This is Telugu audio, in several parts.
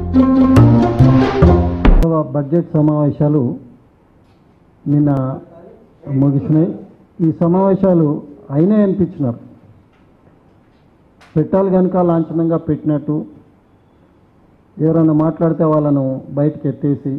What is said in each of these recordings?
బడ్జెట్ సమావేశాలు నిన్న ముగిసినాయి ఈ సమావేశాలు అయినాయి అనిపించినారు పెట్టాలి కనుక లాంఛనంగా పెట్టినట్టు ఎవరైనా మాట్లాడితే వాళ్ళను బయటకు ఎత్తేసి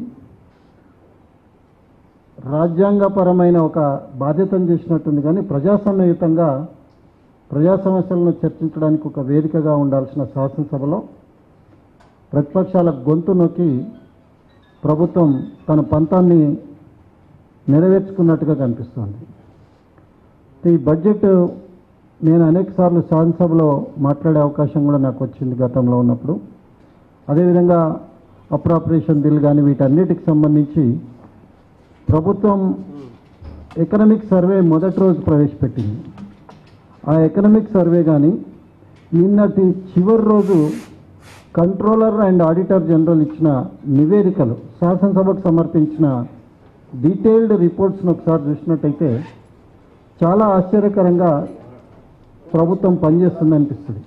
రాజ్యాంగపరమైన ఒక బాధ్యతను చేసినట్టుంది కానీ ప్రజాస్వామ్యయుతంగా ప్రజా సమస్యలను చర్చించడానికి ఒక వేదికగా ఉండాల్సిన శాసనసభలో ప్రతిపక్షాల గొంతు నొక్కి ప్రభుత్వం తన పంతాన్ని నెరవేర్చుకున్నట్టుగా కనిపిస్తోంది ఈ బడ్జెట్ నేను అనేక సార్లు శాసనసభలో మాట్లాడే అవకాశం కూడా నాకు వచ్చింది గతంలో ఉన్నప్పుడు అదేవిధంగా అప్రాపరేషన్ బిల్ కానీ వీటన్నిటికి సంబంధించి ప్రభుత్వం ఎకనామిక్ సర్వే మొదటి రోజు ప్రవేశపెట్టింది ఆ ఎకనామిక్ సర్వే కానీ నిన్నటి చివరి రోజు కంట్రోలర్ అండ్ ఆడిటర్ జనరల్ ఇచ్చిన నివేదికలు శాసనసభకు సమర్పించిన డీటెయిల్డ్ రిపోర్ట్స్ను ఒకసారి చూసినట్టయితే చాలా ఆశ్చర్యకరంగా ప్రభుత్వం పనిచేస్తుంది అనిపిస్తుంది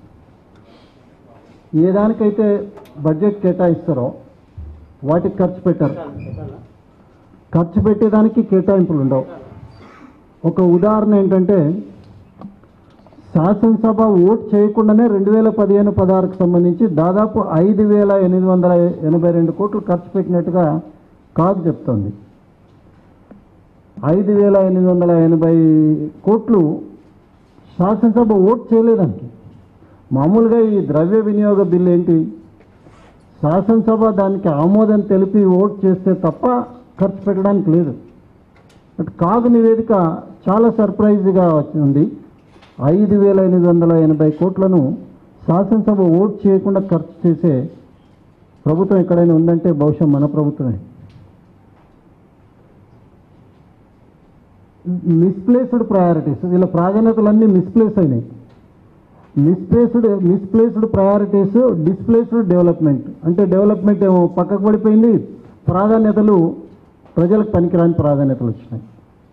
ఏ దానికైతే బడ్జెట్ కేటాయిస్తారో వాటికి ఖర్చు పెట్టారు ఖర్చు పెట్టేదానికి కేటాయింపులు ఉండవు ఒక ఉదాహరణ ఏంటంటే శాసనసభ ఓట్ చేయకుండానే రెండు వేల పదిహేను పదహారుకు సంబంధించి దాదాపు ఐదు వేల ఎనిమిది వందల ఎనభై రెండు కోట్లు ఖర్చు పెట్టినట్టుగా కాదు చెప్తోంది ఐదు వేల ఎనిమిది వందల ఎనభై కోట్లు శాసనసభ ఓట్ చేయలేదానికి మామూలుగా ఈ ద్రవ్య వినియోగ బిల్లు ఏంటి శాసనసభ దానికి ఆమోదం తెలిపి ఓట్ చేస్తే తప్ప ఖర్చు పెట్టడానికి లేదు బట్ కాగు నివేదిక చాలా సర్ప్రైజ్గా ఉంది ఐదు వేల ఎనిమిది వందల ఎనభై కోట్లను శాసనసభ ఓట్ చేయకుండా ఖర్చు చేసే ప్రభుత్వం ఎక్కడైనా ఉందంటే బహుశా మన ప్రభుత్వమే మిస్ప్లేస్డ్ ప్రయారిటీస్ వీళ్ళ ప్రాధాన్యతలన్నీ మిస్ప్లేస్ అయినాయి misplaced misplaced priorities displaced development అంటే డెవలప్మెంట్ ఏమో పక్కకు పడిపోయింది ప్రాధాన్యతలు ప్రజలకు పనికిరాని ప్రాధాన్యతలు వచ్చినాయి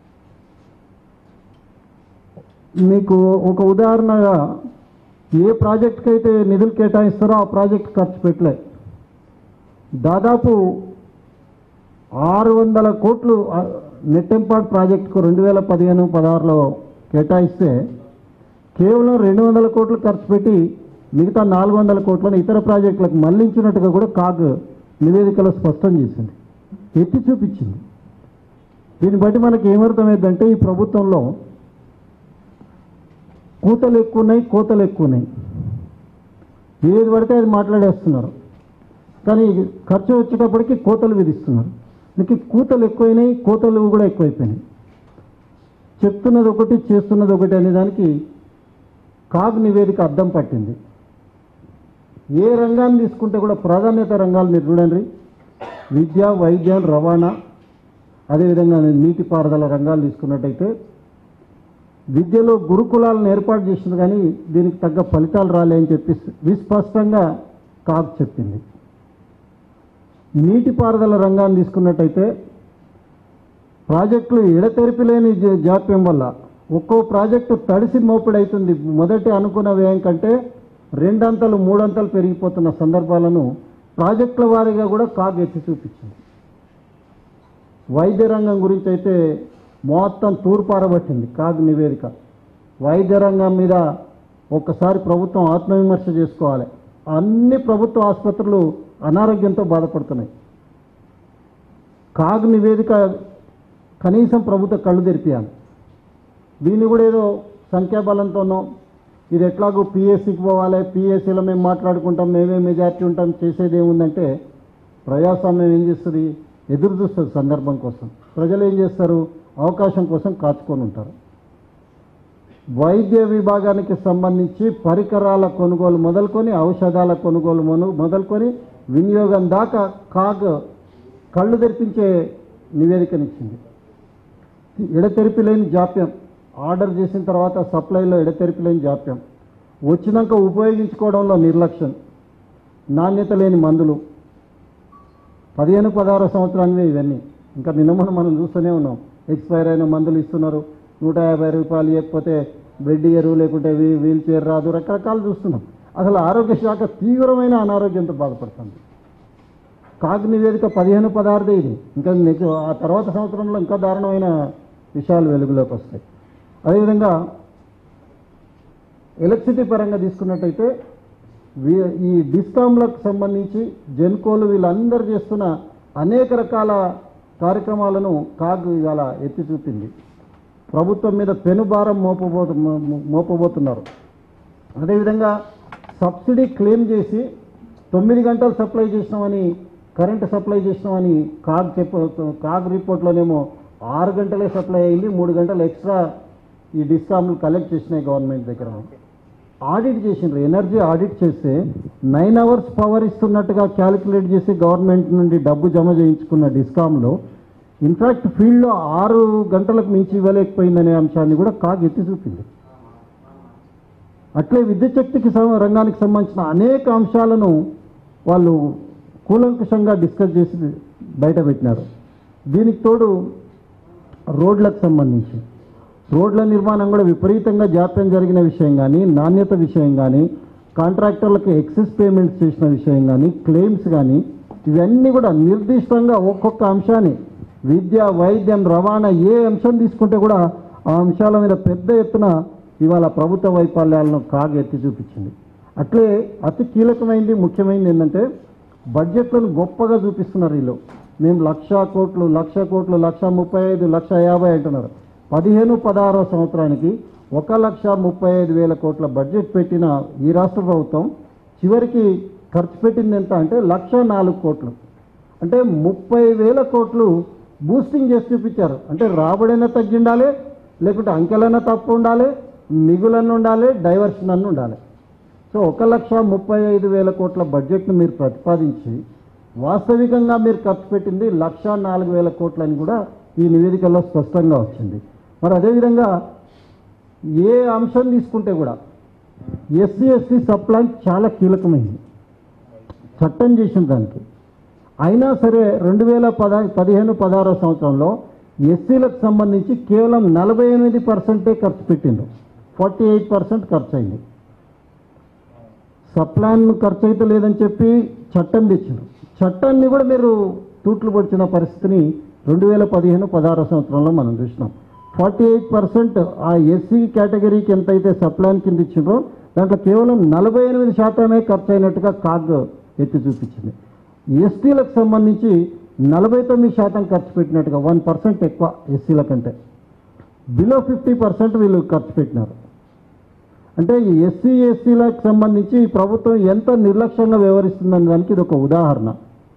మీకు ఒక ఉదాహరణగా ఏ ప్రాజెక్ట్కి అయితే నిధులు కేటాయిస్తారో ఆ ప్రాజెక్ట్ ఖర్చు పెట్టలే దాదాపు ఆరు వందల కోట్లు ఆ, నెట్టెంపాడు ప్రాజెక్టుకు రెండు వేల పదిహేను పదహారులో కేటాయిస్తే కేవలం రెండు వందల కోట్లు ఖర్చు పెట్టి మిగతా నాలుగు వందల కోట్లను ఇతర ప్రాజెక్టులకు మళ్లించినట్టుగా కూడా కాగ్ నివేదికలో స్పష్టం చేసింది ఎత్తి చూపించింది దీన్ని బట్టి మనకి ఏమర్థమైందంటే ఈ ప్రభుత్వంలో కూతలు ఎక్కువ ఉన్నాయి కోతలు ఎక్కువ ఉన్నాయి ఏది పడితే అది మాట్లాడేస్తున్నారు కానీ ఖర్చు వచ్చేటప్పటికి కోతలు విధిస్తున్నారు మీకు కూతలు ఎక్కువైనాయి కోతలు కూడా ఎక్కువైపోయినాయి చెప్తున్నది ఒకటి చేస్తున్నది ఒకటి అనే దానికి కాగ్ నివేదిక అద్దం పట్టింది ఏ రంగాన్ని తీసుకుంటే కూడా ప్రాధాన్యత రంగాలు మీరు చూడండి విద్య వైద్యం రవాణా అదేవిధంగా నీటిపారుదల రంగాలు తీసుకున్నట్టయితే విద్యలో గురుకులాలను ఏర్పాటు చేసింది కానీ దీనికి తగ్గ ఫలితాలు రాలే అని చెప్పి విస్పష్టంగా కాగ్ చెప్పింది నీటిపారుదల రంగాన్ని తీసుకున్నట్టయితే ప్రాజెక్టులు ఎడతెరిపి లేని జా- జాప్యం వల్ల ఒక్కో ప్రాజెక్టు తడిసి మోపిడవుతుంది మొదటి అనుకున్న వ్యయం కంటే రెండంతలు మూడంతలు పెరిగిపోతున్న సందర్భాలను ప్రాజెక్టుల వారీగా కూడా కాగ్ ఎత్తి చూపించింది వైద్య రంగం గురించి అయితే మొత్తం తూర్పారబట్టింది కాగ్ నివేదిక వైద్య రంగం మీద ఒక్కసారి ప్రభుత్వం ఆత్మవిమర్శ చేసుకోవాలి అన్ని ప్రభుత్వ ఆసుపత్రులు అనారోగ్యంతో బాధపడుతున్నాయి కాగ్ నివేదిక కనీసం ప్రభుత్వ కళ్ళు తెరిపియాలి దీన్ని కూడా ఏదో సంఖ్యాబలంతోనో ఇది ఎట్లాగో పిఎస్సికి పోవాలి పిఎస్సిలో మేము మాట్లాడుకుంటాం మేమే మెజార్టీ ఉంటాం చేసేది ఏముందంటే ప్రజాస్వామ్యం ఏం చేస్తుంది ఎదురు చూస్తుంది సందర్భం కోసం ప్రజలు ఏం చేస్తారు అవకాశం కోసం కాచుకొని ఉంటారు వైద్య విభాగానికి సంబంధించి పరికరాల కొనుగోలు మొదలుకొని ఔషధాల కొనుగోలు మొను- మొదలుకొని వినియోగం దాకా కాగ్ కళ్ళు తెరిపించే నివేదికనిచ్చింది ఎడతెరిపి లేని జాప్యం ఆర్డర్ చేసిన తర్వాత సప్లైలో ఎడతెరిపి లేని జాప్యం వచ్చినాక ఉపయోగించుకోవడంలో నిర్లక్ష్యం నాణ్యత లేని మందులు పదిహేను పదహారు సంవత్సరానివే ఇవన్నీ ఇంకా నిన్న మొన్న మనం చూస్తూనే ఉన్నాం ఎక్స్పైర్ అయిన మందులు ఇస్తున్నారు నూట యాభై రూపాయలు ఇవ్వకపోతే బెడ్ ఇయ్యరు లేకుంటే వీ- వీల్ చైర్ రాదు రకరకాలు చూస్తున్నాం అసలు ఆరోగ్య శాఖ తీవ్రమైన అనారోగ్యంతో బాధపడుతుంది కాగ్ నివేదిక పదిహేను పదహారుదే ఇది ఇంకా నెక్స్ట్ ఆ తర్వాత సంవత్సరంలో ఇంకా దారుణమైన విషయాలు వెలుగులోకి వస్తాయి అదేవిధంగా ఎలక్ట్రిసిటీ పరంగా తీసుకున్నట్టయితే వీ- ఈ డిస్కామ్లకు సంబంధించి జెన్కోలు వీళ్ళందరూ చేస్తున్న అనేక రకాల కార్యక్రమాలను కాగ్ ఇవాళ ఎత్తి చూపింది ప్రభుత్వం మీద పెనుభారం మోపబోతు మో- మోపబోతున్నారు అదేవిధంగా సబ్సిడీ క్లెయిమ్ చేసి తొమ్మిది గంటలు సప్లై చేసినామని కరెంటు సప్లై చేసినామని కాగ్ చెప్ప కాగ్ రిపోర్ట్లోనేమో ఆరు గంటలే సప్లై అయింది మూడు గంటలు ఎక్స్ట్రా ఈ డిస్కామ్లు కలెక్ట్ చేసినాయి గవర్నమెంట్ దగ్గర ఆడిట్ చేసిండ్రు ఎనర్జీ ఆడిట్ చేస్తే నైన్ అవర్స్ పవర్ ఇస్తున్నట్టుగా క్యాలిక్యులేట్ చేసి గవర్నమెంట్ నుండి డబ్బు జమ చేయించుకున్న డిస్కామ్లో ఇన్ఫాక్ట్ ఫీల్డ్లో ఆరు గంటలకు మించి ఇవ్వలేకపోయిందనే అంశాన్ని కూడా కాగ్ ఎత్తి చూపింది అట్లే విద్యుత్ శక్తికి సం- రంగానికి సంబంధించిన అనేక అంశాలను వాళ్ళు కూలంకుషంగా డిస్కస్ చేసి బయట పెట్టినారు దీనికి తోడు రోడ్లకు సంబంధించి రోడ్ల నిర్మాణం కూడా విపరీతంగా జాప్యం జరిగిన విషయం కానీ నాణ్యత విషయం కానీ కాంట్రాక్టర్లకు ఎక్సెస్ పేమెంట్స్ చేసిన విషయం కానీ క్లెయిమ్స్ కానీ ఇవన్నీ కూడా నిర్దిష్టంగా ఒక్కొక్క అంశాన్ని విద్య వైద్యం రవాణా ఏ అంశం తీసుకుంటే కూడా ఆ అంశాల మీద పెద్ద ఎత్తున ఇవాళ ప్రభుత్వ వైఫల్యాలను కాగ్ ఎత్తి చూపించింది అట్లే అతి కీలకమైంది ముఖ్యమైనది ఏంటంటే బడ్జెట్లను గొప్పగా చూపిస్తున్నారు వీళ్ళు మేము లక్ష కోట్లు లక్ష కోట్లు లక్ష ముప్పై ఐదు లక్ష యాభై అంటున్నారు పదిహేను పదహారో సంవత్సరానికి ఒక లక్ష ముప్పై ఐదు వేల కోట్ల బడ్జెట్ పెట్టిన ఈ రాష్ట్ర ప్రభుత్వం చివరికి ఖర్చు పెట్టింది ఎంత అంటే లక్ష నాలుగు కోట్లు అంటే ముప్పై వేల కోట్లు బూస్టింగ్ చేసి చూపించారు అంటే రాబడైనా తగ్గిండాలి లేకుంటే అంకెలైనా తప్పు ఉండాలి మిగులన్న ఉండాలి డైవర్షన్ అన్న ఉండాలి సో ఒక లక్ష ముప్పై ఐదు వేల కోట్ల బడ్జెట్ను మీరు ప్రతిపాదించి వాస్తవికంగా మీరు ఖర్చు పెట్టింది లక్ష నాలుగు వేల కోట్లని కూడా ఈ నివేదికలో స్పష్టంగా వచ్చింది మరి అదేవిధంగా ఏ అంశం తీసుకుంటే కూడా ఎస్సీ ఎస్టీ సప్లాన్ చాలా కీలకమైంది చట్టం చేసిన దానికి అయినా సరే రెండు వేల పద పదిహేను పదహారో సంవత్సరంలో ఎస్సీలకు సంబంధించి కేవలం నలభై ఎనిమిది పర్సెంటే ఖర్చు పెట్టిండు ఫార్టీ ఎయిట్ పర్సెంట్ ఖర్చు అయింది సప్లాన్ ఖర్చు అయితే లేదని చెప్పి చట్టం తెచ్చారు చట్టాన్ని కూడా మీరు తూట్లు పొడిచిన పరిస్థితిని రెండు వేల పదిహేను పదహారో సంవత్సరంలో మనం చూసినాం ఫార్టీ ఎయిట్ పర్సెంట్ ఆ ఎస్సీ కేటగిరీకి ఎంతైతే సప్లాన్ కింద ఇచ్చిండ్రో దాంట్లో కేవలం నలభై ఎనిమిది శాతమే ఖర్చు అయినట్టుగా కాగ్ ఎత్తి చూపించింది ఎస్టీలకు సంబంధించి నలభై తొమ్మిది శాతం ఖర్చు పెట్టినట్టుగా వన్ పర్సెంట్ ఎక్కువ ఎస్సీల కంటే బిలో ఫిఫ్టీ పర్సెంట్ వీళ్ళు ఖర్చు పెట్టినారు అంటే ఈ ఎస్సీ ఎస్సీలకు సంబంధించి ఈ ప్రభుత్వం ఎంత నిర్లక్ష్యంగా వ్యవహరిస్తుందనే దానికి ఇది ఒక ఉదాహరణ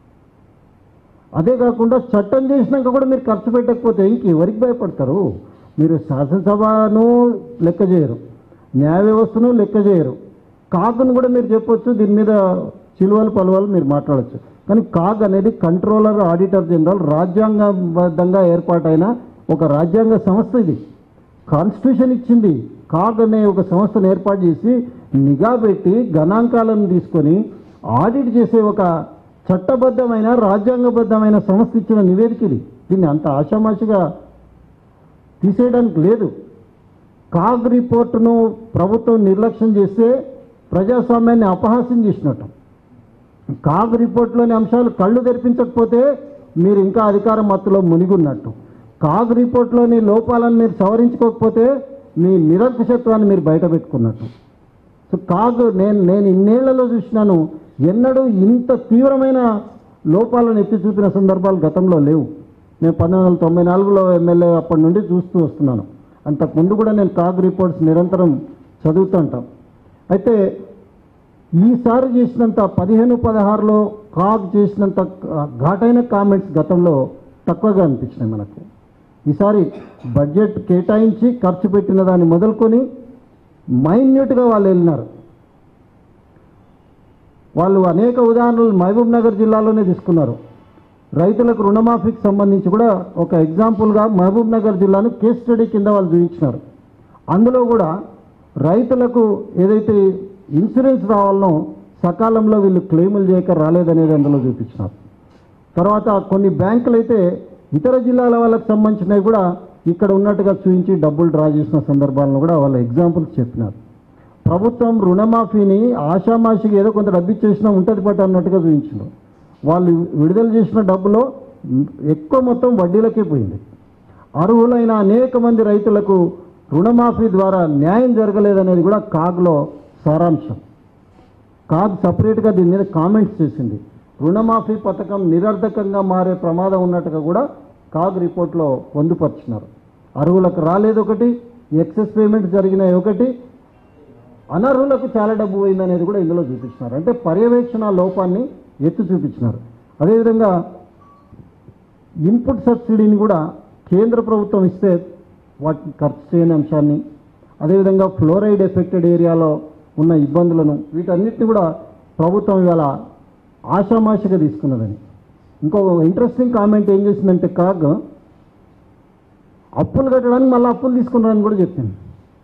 అదే కాకుండా చట్టం చేసినాక కూడా మీరు ఖర్చు పెట్టకపోతే ఇంక ఎవరికి భయపడతారు మీరు శాసనసభను లెక్క చేయరు న్యాయ వ్యవస్థను లెక్క చేయరు కాకును కూడా మీరు చెప్పొచ్చు దీని మీద చిలువలు పలువలు మీరు మాట్లాడచ్చు కానీ కాగ్ అనేది కంట్రోలర్ ఆడిటర్ జనరల్ రాజ్యాంగబద్ధంగా ఏర్పాటైన ఒక రాజ్యాంగ సంస్థ ఇది కాన్స్టిట్యూషన్ ఇచ్చింది కాగ్ అనే ఒక సంస్థను ఏర్పాటు చేసి నిఘా పెట్టి గణాంకాలను తీసుకొని ఆడిట్ చేసే ఒక చట్టబద్ధమైన రాజ్యాంగబద్ధమైన సంస్థ ఇచ్చిన నివేదిక ఇది దీన్ని అంత ఆషామాషిగా తీసేయడానికి లేదు కాగ్ రిపోర్టును ప్రభుత్వం నిర్లక్ష్యం చేస్తే ప్రజాస్వామ్యాన్ని అపహాస్యం చేసినట్టు కాగ్ రిపోర్ట్లోని అంశాలు కళ్ళు తెరిపించకపోతే మీరు ఇంకా అధికార మత్తులో మునిగున్నట్టు కాగ్ రిపోర్ట్లోని లోపాలను మీరు సవరించుకోకపోతే మీ నిరంకుశత్వాన్ని మీరు బయట పెట్టుకున్నట్టు సో కాగ్ నేను నేను ఇన్నేళ్లలో చూసినాను ఎన్నడూ ఇంత తీవ్రమైన లోపాలను ఎత్తి చూపిన సందర్భాలు గతంలో లేవు నేను పంతొమ్మిది వందల తొంభై నాలుగులో ఎమ్మెల్యే అప్పటి నుండి చూస్తూ వస్తున్నాను అంతకుముందు కూడా నేను కాగ్ రిపోర్ట్స్ నిరంతరం చదువుతుంటాం అయితే ఈసారి చేసినంత పదిహేను పదహారులో కాగ్ చేసినంత ఘాటైన కామెంట్స్ గతంలో తక్కువగా అనిపించినాయి మనకు ఈసారి బడ్జెట్ కేటాయించి ఖర్చు పెట్టిన దాన్ని మొదలుకొని మైన్యూట్గా వాళ్ళు వెళ్ళినారు వాళ్ళు అనేక ఉదాహరణలు మహబూబ్ నగర్ జిల్లాలోనే తీసుకున్నారు రైతులకు రుణమాఫీకి సంబంధించి కూడా ఒక ఎగ్జాంపుల్గా మహబూబ్ నగర్ జిల్లాను కేస్ స్టడీ కింద వాళ్ళు చూపించినారు అందులో కూడా రైతులకు ఏదైతే ఇన్సూరెన్స్ రావాలనో సకాలంలో వీళ్ళు క్లెయిములు చేయక రాలేదనేది అందులో చూపించినారు తర్వాత కొన్ని బ్యాంకులు అయితే ఇతర జిల్లాల వాళ్ళకి సంబంధించినవి కూడా ఇక్కడ ఉన్నట్టుగా చూపించి డబ్బులు డ్రా చేసిన సందర్భాలను కూడా వాళ్ళ ఎగ్జాంపుల్స్ చెప్పినారు ప్రభుత్వం రుణమాఫీని ఆషామాషిగా ఏదో కొంత డబ్బు ఇచ్చేసినా ఉంటుంది పట్ట అన్నట్టుగా చూపించారు వాళ్ళు విడుదల చేసిన డబ్బులో ఎక్కువ మొత్తం వడ్డీలకే పోయింది అర్హులైన అనేక మంది రైతులకు రుణమాఫీ ద్వారా న్యాయం జరగలేదనేది కూడా కాగ్లో సారాంశం కాగ్ సపరేట్గా దీని మీద కామెంట్స్ చేసింది రుణమాఫీ పథకం నిరర్ధకంగా మారే ప్రమాదం ఉన్నట్టుగా కూడా కాగ్ రిపోర్ట్లో పొందుపరిచినారు అర్హులకు రాలేదు ఒకటి ఎక్సెస్ పేమెంట్ జరిగినాయి ఒకటి అనర్హులకు చాలా డబ్బు పోయిందనేది కూడా ఇందులో చూపించినారు అంటే పర్యవేక్షణ లోపాన్ని ఎత్తి చూపించినారు అదేవిధంగా ఇన్పుట్ సబ్సిడీని కూడా కేంద్ర ప్రభుత్వం ఇస్తే వాటిని ఖర్చు చేయని అంశాన్ని అదేవిధంగా ఫ్లోరైడ్ ఎఫెక్టెడ్ ఏరియాలో ఉన్న ఇబ్బందులను వీటన్నిటిని కూడా ప్రభుత్వం ఇవాళ ఆషామాషిగా తీసుకున్నదని ఇంకో ఇంట్రెస్టింగ్ కామెంట్ ఏం చేసిందంటే కాగ్ అప్పులు కట్టడానికి మళ్ళీ అప్పులు తీసుకున్నారని కూడా చెప్పింది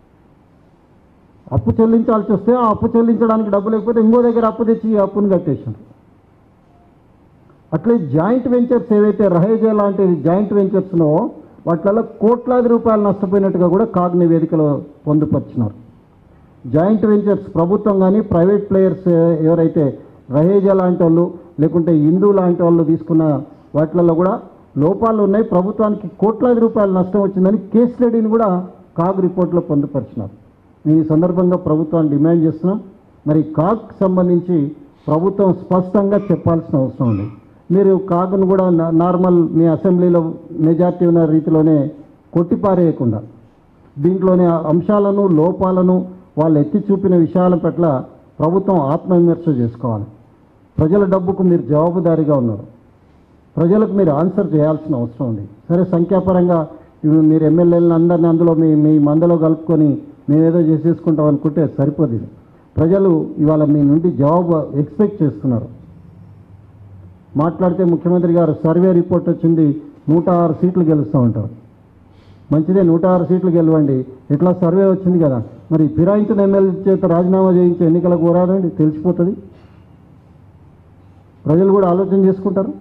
అప్పు చెల్లించాల్సి వస్తే ఆ అప్పు చెల్లించడానికి డబ్బు లేకపోతే ఇంకో దగ్గర అప్పు తెచ్చి ఈ అప్పును కట్టేశారు అట్లే జాయింట్ వెంచర్స్ ఏవైతే రహేజా లాంటి జాయింట్ వెంచర్స్నో వాటిలలో కోట్లాది రూపాయలు నష్టపోయినట్టుగా కూడా కాగ్ నివేదికలో పొందుపరిచినారు జాయింట్ వెంచర్స్ ప్రభుత్వం కానీ ప్రైవేట్ ప్లేయర్స్ ఎవరైతే రహేజా లాంటి వాళ్ళు లేకుంటే హిందూ లాంటి వాళ్ళు తీసుకున్న వాటిలలో కూడా లోపాలు ఉన్నాయి ప్రభుత్వానికి కోట్లాది రూపాయలు నష్టం వచ్చిందని కేస్ స్టడీని కూడా కాగ్ రిపోర్ట్లో పొందుపరిచినారు నేను ఈ సందర్భంగా ప్రభుత్వాన్ని డిమాండ్ చేస్తున్నాం మరి కాగ్ సంబంధించి ప్రభుత్వం స్పష్టంగా చెప్పాల్సిన అవసరం ఉంది మీరు కాగ్ను కూడా నా- నార్మల్ మీ అసెంబ్లీలో మెజార్టీ ఉన్న రీతిలోనే కొట్టిపారేయకుండా దీంట్లోని అంశాలను లోపాలను వాళ్ళు ఎత్తి చూపిన విషయాల పట్ల ప్రభుత్వం ఆత్మవిమర్శ చేసుకోవాలి ప్రజల డబ్బుకు మీరు జవాబుదారీగా ఉన్నారు ప్రజలకు మీరు ఆన్సర్ చేయాల్సిన అవసరం ఉంది సరే సంఖ్యాపరంగా ఇవి మీరు ఎమ్మెల్యేలను అందరిని అందులో మీ మీ మందలో కలుపుకొని మేమేదో చేసేసుకుంటాం అనుకుంటే సరిపోదు ఇది. ప్రజలు ఇవాళ మీ నుండి జవాబు ఎక్స్పెక్ట్ చేస్తున్నారు మాట్లాడితే ముఖ్యమంత్రి గారు సర్వే రిపోర్ట్ వచ్చింది నూట ఆరు సీట్లు గెలుస్తామంటారు మంచిదే నూట ఆరు సీట్లు గెలవండి ఇట్లా సర్వే వచ్చింది కదా మరి ఫిరాయించిన ఎమ్మెల్యే చేత రాజీనామా చేయించి ఎన్నికలకు పోరాడండి తెలిసిపోతుంది ప్రజలు కూడా ఆలోచన చేసుకుంటారు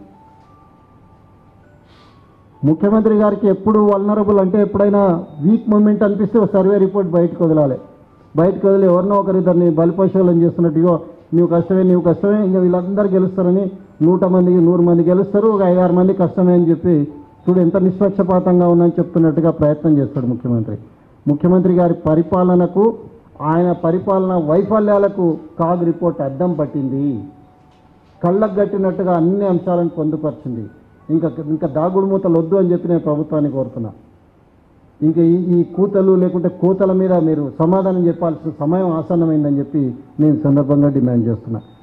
ముఖ్యమంత్రి గారికి ఎప్పుడు వల్నరబుల్ అంటే ఎప్పుడైనా వీక్ మూమెంట్ అనిపిస్తే ఒక సర్వే రిపోర్ట్ బయటకు వదలాలి బయటకు వదిలి ఎవరినో ఒకరిద్దరిని బలిపశువులను చేస్తున్నట్టు ఇగో నువ్వు కష్టమే నువ్వు కష్టమే ఇంకా వీళ్ళందరూ గెలుస్తారని నూట మంది నూరు మంది గెలుస్తారు ఒక ఐదారు మంది కష్టమే అని చెప్పి చూడు ఎంత నిష్పక్షపాతంగా ఉందని చెప్తున్నట్టుగా ప్రయత్నం చేస్తాడు ముఖ్యమంత్రి ముఖ్యమంత్రి గారి పరిపాలనకు ఆయన పరిపాలన వైఫల్యాలకు కాగ్ రిపోర్ట్ అద్దం పట్టింది కళ్ళకు గట్టినట్టుగా అన్ని అంశాలను పొందుపరిచింది ఇంకా ఇంకా దాగుడు మూతలు వద్దు అని చెప్పి నేను ప్రభుత్వాన్ని కోరుతున్నా ఇంకా ఈ ఈ కూతలు లేకుంటే కూతల మీద మీరు సమాధానం చెప్పాల్సిన సమయం ఆసన్నమైందని చెప్పి నేను ఈ సందర్భంగా డిమాండ్ చేస్తున్నా